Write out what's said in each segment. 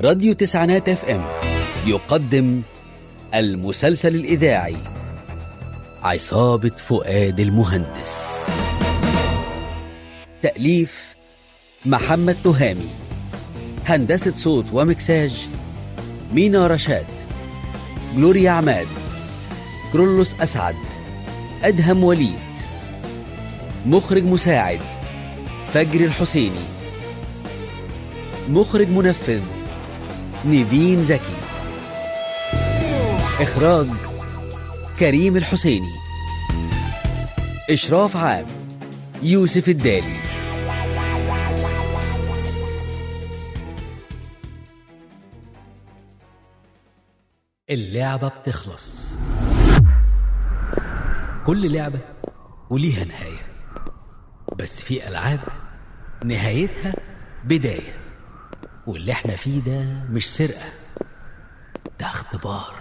راديو تسعينات اف ام يقدم المسلسل الإذاعي عصابة فؤاد المهندس تأليف محمد تهامي هندسة صوت ومكساج مينا رشاد جلوريا عماد كرولوس أسعد أدهم وليد مخرج مساعد فجر الحسيني مخرج منفذ نيفين زكي إخراج كريم الحسيني إشراف عام يوسف الدالي اللعبة بتخلص كل لعبة وليها نهاية بس في ألعاب نهايتها بداية واللي احنا فيه ده مش سرقة ده اختبار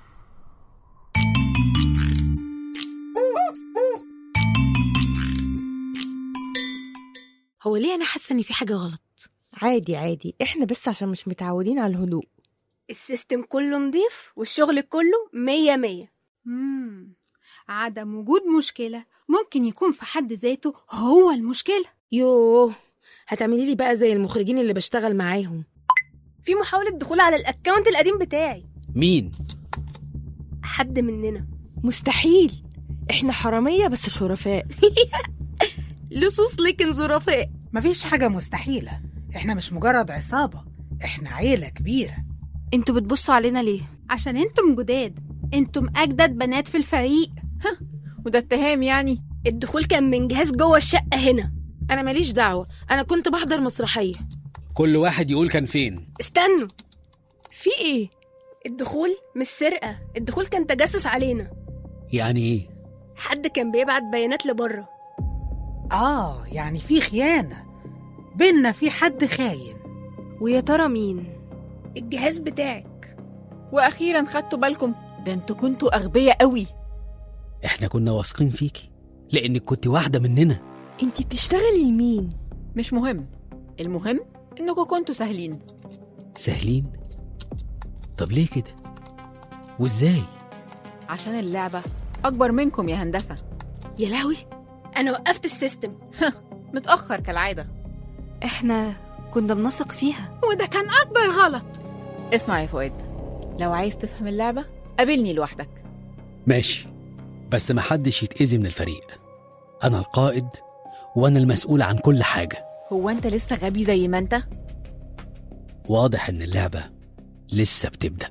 هو ليه انا حاسه ان في حاجه غلط عادي عادي احنا بس عشان مش متعودين على الهدوء السيستم كله نضيف والشغل كله مية مية مم. عدم وجود مشكلة ممكن يكون في حد ذاته هو المشكلة يوه هتعملي لي بقى زي المخرجين اللي بشتغل معاهم في محاولة دخول على الأكاونت القديم بتاعي مين؟ حد مننا مستحيل احنا حرامية بس شرفاء لصوص لكن ظرفاء مفيش حاجة مستحيلة احنا مش مجرد عصابة احنا عيلة كبيرة انتوا بتبصوا علينا ليه؟ عشان انتم جداد انتم أجدد بنات في الفريق وده اتهام يعني الدخول كان من جهاز جوه الشقة هنا انا ماليش دعوه انا كنت بحضر مسرحيه كل واحد يقول كان فين استنوا في ايه الدخول مش سرقة الدخول كان تجسس علينا يعني ايه؟ حد كان بيبعت بيانات لبره اه يعني في خيانة بينا في حد خاين ويا ترى مين؟ الجهاز بتاعك واخيرا خدتوا بالكم ده انتوا كنتوا اغبياء قوي احنا كنا واثقين فيكي لانك كنت واحدة مننا انتي بتشتغلي لمين مش مهم المهم انكم كنتوا سهلين سهلين؟ طب ليه كده؟ وازاي؟ عشان اللعبة اكبر منكم يا هندسة يا لهوي أنا وقفت السيستم متأخر كالعادة احنا كنا بنثق فيها وده كان أكبر غلط اسمع يا فؤاد لو عايز تفهم اللعبة قابلني لوحدك ماشي بس محدش يتأذي من الفريق أنا القائد وأنا المسؤول عن كل حاجة هو انت لسه غبي زي ما انت؟ واضح إن اللعبة لسه بتبدأ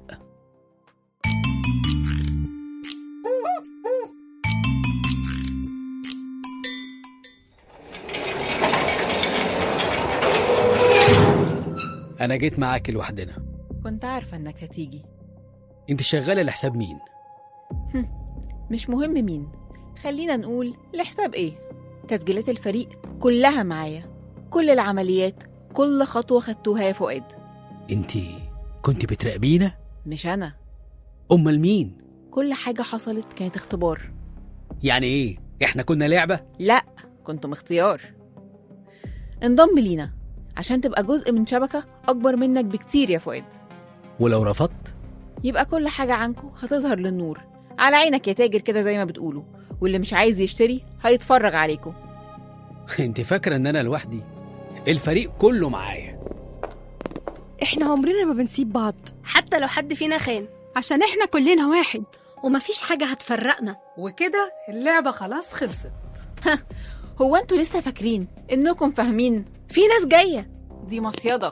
أنا جيت معاك لوحدنا كنت عارفة انك هتيجي أنت شغالة لحساب مين؟ مش مهم مين خلينا نقول لحساب ايه تسجيلات الفريق كلها معايا كل العمليات كل خطوة خدتوها يا فؤاد أنت كنت بتراقبينا؟ مش أنا أمال مين؟ كل حاجة حصلت كانت اختبار يعني إيه؟ إحنا كنا لعبة؟ لا كنتم اختيار انضم لينا عشان تبقى جزء من شبكة أكبر منك بكتير يا فؤاد ولو رفضت يبقى كل حاجة عنكو هتظهر للنور على عينك يا تاجر كده زي ما بتقولوا واللي مش عايز يشتري هيتفرج عليكم أنت فاكرة إن أنا لوحدي؟ الفريق كله معايا احنا عمرنا ما بنسيب بعض حتى لو حد فينا خان عشان احنا كلنا واحد ومفيش حاجه هتفرقنا وكده اللعبة خلاص خلصت هو انتوا لسه فاكرين انكم فاهمين في ناس جاية دي مصيدة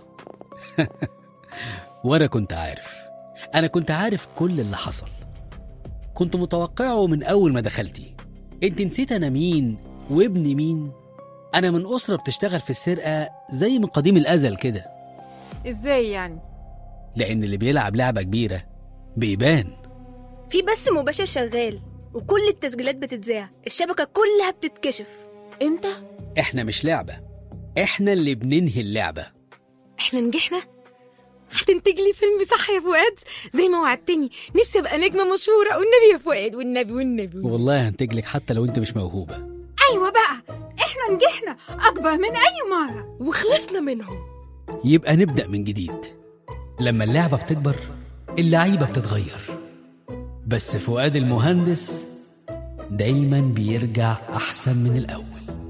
وأنا كنت عارف أنا كنت عارف كل اللي حصل كنت متوقعه من أول ما دخلتي أنت نسيت أنا مين وابني مين أنا من أسرة بتشتغل في السرقة زي من قديم الأزل كده ازاي يعني لأن اللي بيلعب لعبة كبيرة بيبان في بث مباشر شغال وكل التسجيلات بتتذاع الشبكة كلها بتتكشف انت إحنا مش لعبة إحنا اللي بننهي اللعبة احنا نجحنا هتنتج لي فيلم صح يا فؤاد زي ما وعدتني نفسي ابقى نجمه مشهوره والنبي يا فؤاد والنبي والنبي, والنبي. والله هنتجلك حتى لو أنت مش موهوبة أيوة بقى احنا نجحنا أكبر من أي مرة وخلصنا منهم يبقى نبدأ من جديد لما اللعبة بتكبر اللعيبة بتتغير بس فؤاد المهندس دايما بيرجع أحسن من الأول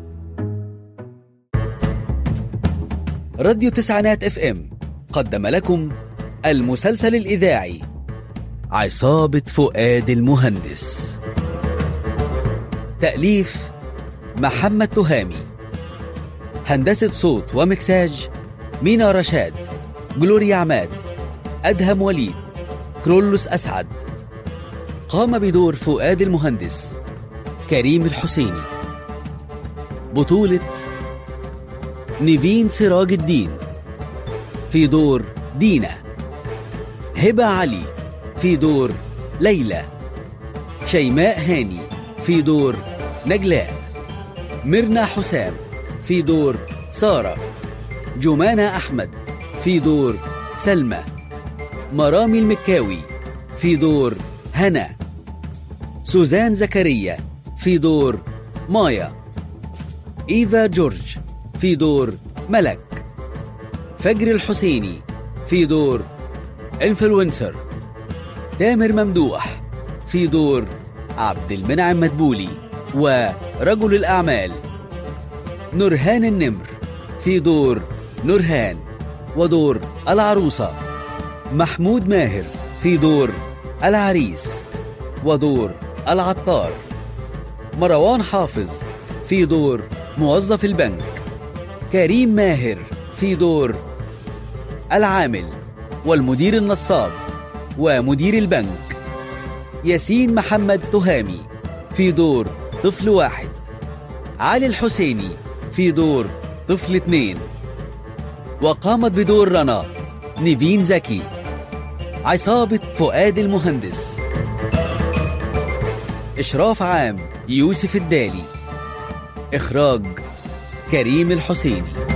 راديو تسعينات اف ام قدم لكم المسلسل الإذاعي عصابة فؤاد المهندس تأليف محمد تهامي هندسة صوت ومكساج مينا رشاد جلوريا عماد أدهم وليد كرولوس أسعد قام بدور فؤاد المهندس كريم الحسيني بطولة نيفين سراج الدين في دور دينا هبة علي في دور ليلى شيماء هاني في دور نجلاء ميرنا حسام في دور سارة جمانة أحمد في دور سلمى مرامي المكاوي في دور هنا سوزان زكريا في دور مايا إيفا جورج في دور ملك فجر الحسيني في دور انفلونسر تامر ممدوح في دور عبد المنعم مدبولي ورجل الأعمال نورهان النمر في دور نورهان ودور العروسة محمود ماهر في دور العريس ودور العطار مروان حافظ في دور موظف البنك كريم ماهر في دور العامل والمدير النصاب ومدير البنك ياسين محمد تهامي في دور طفل واحد علي الحسيني في دور طفل اتنين وقامت بدور رنا نيفين زكي عصابة فؤاد المهندس إشراف عام يوسف الدالي إخراج كريم الحسيني